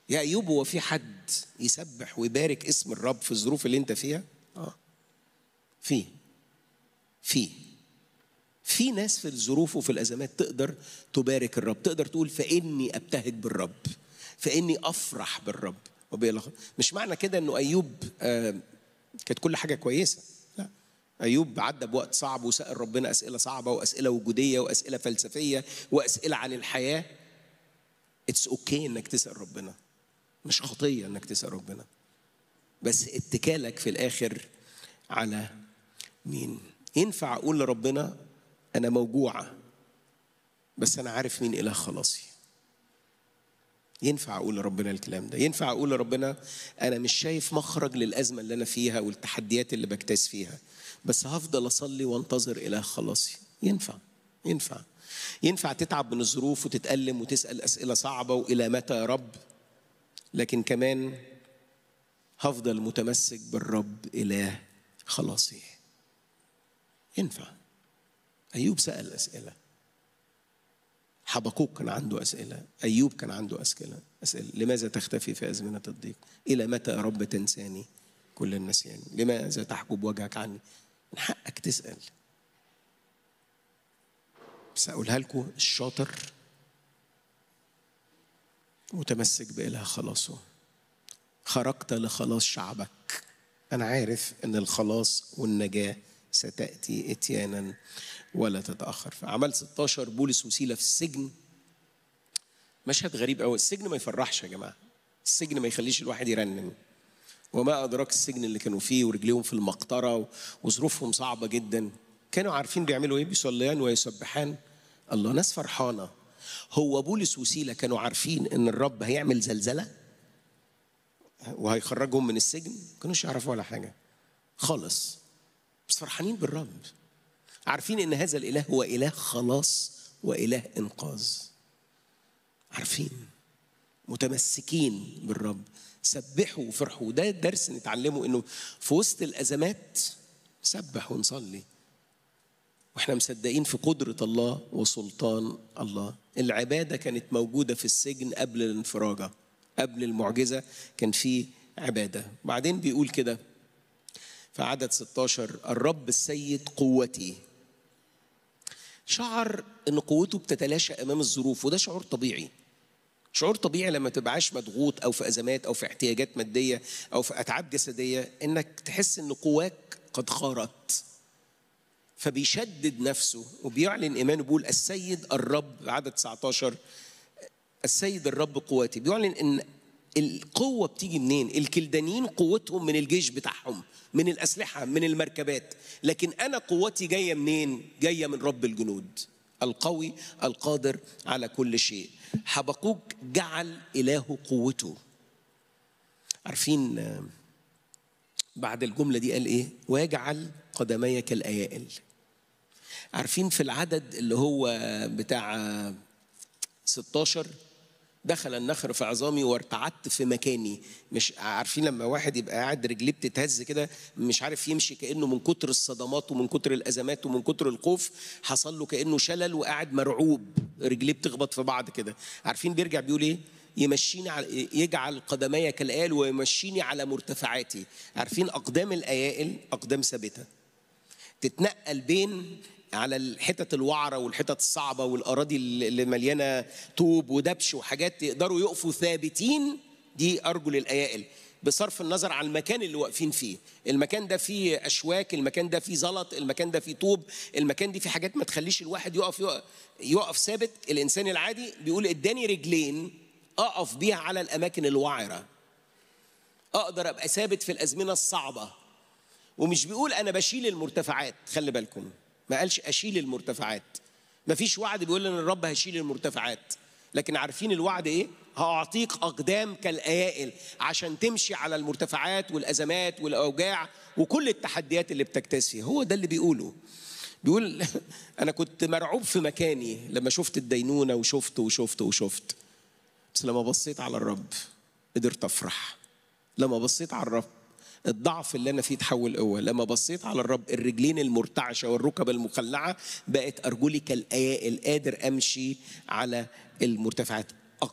يا ايوب هو في حد يسبح ويبارك اسم الرب في الظروف اللي انت فيها اه في في في ناس في الظروف وفي الازمات تقدر تبارك الرب تقدر تقول فاني ابتهج بالرب فاني افرح بالرب وبالآخر. مش معنى كده انه ايوب آه كانت كل حاجه كويسه لا ايوب عدى بوقت صعب وسال ربنا اسئله صعبه واسئله وجوديه واسئله فلسفيه واسئله عن الحياه اتس اوكي okay انك تسال ربنا مش خطيه انك تسال ربنا بس اتكالك في الاخر على مين ينفع اقول لربنا انا موجوعه بس انا عارف مين اله خلاصي ينفع اقول لربنا الكلام ده ينفع اقول لربنا انا مش شايف مخرج للازمه اللي انا فيها والتحديات اللي بجتاز فيها بس هفضل اصلي وانتظر اله خلاصي ينفع ينفع ينفع تتعب من الظروف وتتألم وتسأل أسئلة صعبة وإلى متى يا رب لكن كمان هفضل متمسك بالرب إله خلاصي ينفع أيوب سأل أسئلة حبقوق كان عنده أسئلة أيوب كان عنده أسئلة أسئلة لماذا تختفي في أزمنة الضيق إلى متى يا رب تنساني كل النسيان لماذا تحجب وجهك عني من حقك تسأل بس أقولها لكم الشاطر متمسك بإله خلاصه خرجت لخلاص شعبك أنا عارف أن الخلاص والنجاة ستأتي إتيانا ولا تتأخر فعمل 16 بولس وسيلة في السجن مشهد غريب قوي السجن ما يفرحش يا جماعة السجن ما يخليش الواحد يرنم وما أدراك السجن اللي كانوا فيه ورجليهم في المقطرة وظروفهم صعبة جدا كانوا عارفين بيعملوا ايه بيصليان ويسبحان الله ناس فرحانة هو بولس وسيلة كانوا عارفين ان الرب هيعمل زلزلة وهيخرجهم من السجن ما كانوش يعرفوا ولا حاجة خالص بس فرحانين بالرب عارفين ان هذا الاله هو اله خلاص واله انقاذ عارفين متمسكين بالرب سبحوا وفرحوا ده درس نتعلمه انه في وسط الازمات سبح ونصلي واحنا مصدقين في قدرة الله وسلطان الله العبادة كانت موجودة في السجن قبل الانفراجة قبل المعجزة كان في عبادة بعدين بيقول كده في عدد 16 الرب السيد قوتي شعر ان قوته بتتلاشى امام الظروف وده شعور طبيعي شعور طبيعي لما تبقاش مضغوط او في ازمات او في احتياجات ماديه او في اتعاب جسديه انك تحس ان قواك قد خارت فبيشدد نفسه وبيعلن ايمانه بيقول السيد الرب عدد 19 السيد الرب قوتي بيعلن ان القوة بتيجي منين؟ الكلدانيين قوتهم من الجيش بتاعهم، من الأسلحة، من المركبات، لكن أنا قوتي جاية منين؟ جاية من رب الجنود، القوي القادر على كل شيء. حبقوك جعل إله قوته. عارفين بعد الجملة دي قال إيه؟ ويجعل قدمي كالأيائل. عارفين في العدد اللي هو بتاع 16 دخل النخر في عظامي وارتعدت في مكاني مش عارفين لما واحد يبقى قاعد رجليه بتتهز كده مش عارف يمشي كانه من كتر الصدمات ومن كتر الازمات ومن كتر الخوف حصل له كانه شلل وقاعد مرعوب رجليه بتخبط في بعض كده عارفين بيرجع بيقول ايه يمشيني على يجعل قدمي كالآل ويمشيني على مرتفعاتي عارفين أقدام الأيائل أقدام ثابتة تتنقل بين على الحتت الوعره والحتت الصعبه والاراضي اللي مليانه طوب ودبش وحاجات يقدروا يقفوا ثابتين دي ارجل الايائل بصرف النظر عن المكان اللي واقفين فيه المكان ده فيه اشواك المكان ده فيه زلط المكان ده فيه طوب المكان دي فيه حاجات ما تخليش الواحد يقف يقف, يقف ثابت الانسان العادي بيقول اداني رجلين اقف بيها على الاماكن الوعره اقدر ابقى ثابت في الازمنه الصعبه ومش بيقول انا بشيل المرتفعات خلي بالكم ما قالش اشيل المرتفعات ما فيش وعد بيقول ان الرب هيشيل المرتفعات لكن عارفين الوعد ايه هاعطيك اقدام كالايائل عشان تمشي على المرتفعات والازمات والاوجاع وكل التحديات اللي بتجتاز فيها هو ده اللي بيقوله بيقول انا كنت مرعوب في مكاني لما شفت الدينونه وشفت وشفت وشفت بس لما بصيت على الرب قدرت افرح لما بصيت على الرب الضعف اللي انا فيه تحول قوه لما بصيت على الرب الرجلين المرتعشه والركب المخلعه بقت ارجلي كالايائل قادر امشي على المرتفعات